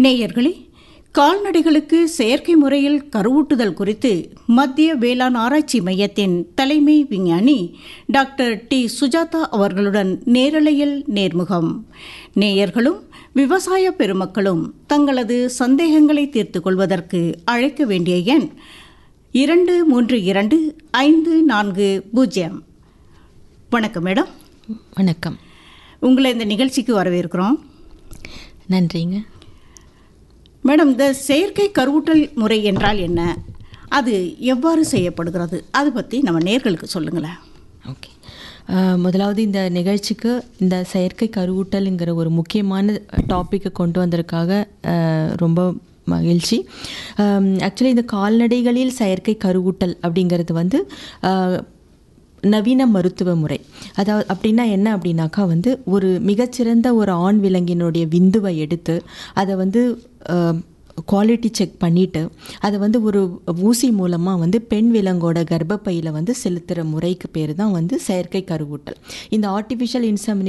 நேயர்களே கால்நடைகளுக்கு செயற்கை முறையில் கருவூட்டுதல் குறித்து மத்திய வேளாண் ஆராய்ச்சி மையத்தின் தலைமை விஞ்ஞானி டாக்டர் டி சுஜாதா அவர்களுடன் நேரலையில் நேர்முகம் நேயர்களும் விவசாய பெருமக்களும் தங்களது சந்தேகங்களை தீர்த்து கொள்வதற்கு அழைக்க வேண்டிய எண் இரண்டு மூன்று இரண்டு ஐந்து நான்கு பூஜ்ஜியம் வணக்கம் மேடம் வணக்கம் உங்களை இந்த நிகழ்ச்சிக்கு வரவேற்கிறோம் நன்றிங்க மேடம் இந்த செயற்கை கருவூட்டல் முறை என்றால் என்ன அது எவ்வாறு செய்யப்படுகிறது அதை பற்றி நம்ம நேர்களுக்கு சொல்லுங்களேன் ஓகே அஹ், முதலாவது இந்த நிகழ்ச்சிக்கு இந்த செயற்கை கருவூட்டலுங்கிற ஒரு முக்கியமான டாப்பிக்கை கொண்டு வந்ததுக்காக அஹ், ரொம்ப மகிழ்ச்சி ஆக்சுவலி இந்த கால்நடைகளில் செயற்கை கருவூட்டல் அப்படிங்கிறது வந்து அஹ், நவீன மருத்துவ முறை அதாவது அப்படின்னா என்ன அப்படின்னாக்கா வந்து ஒரு மிகச்சிறந்த ஒரு ஆண் விலங்கினுடைய விந்துவை எடுத்து அதை வந்து குவாலிட்டி செக் பண்ணிவிட்டு அதை வந்து ஒரு ஊசி மூலமாக வந்து பெண் விலங்கோட கர்ப்பப்பையில் வந்து செலுத்துகிற முறைக்கு பேர் தான் வந்து செயற்கை கருவூட்டல் இந்த ஆர்டிஃபிஷியல் இன்செமினேஷன்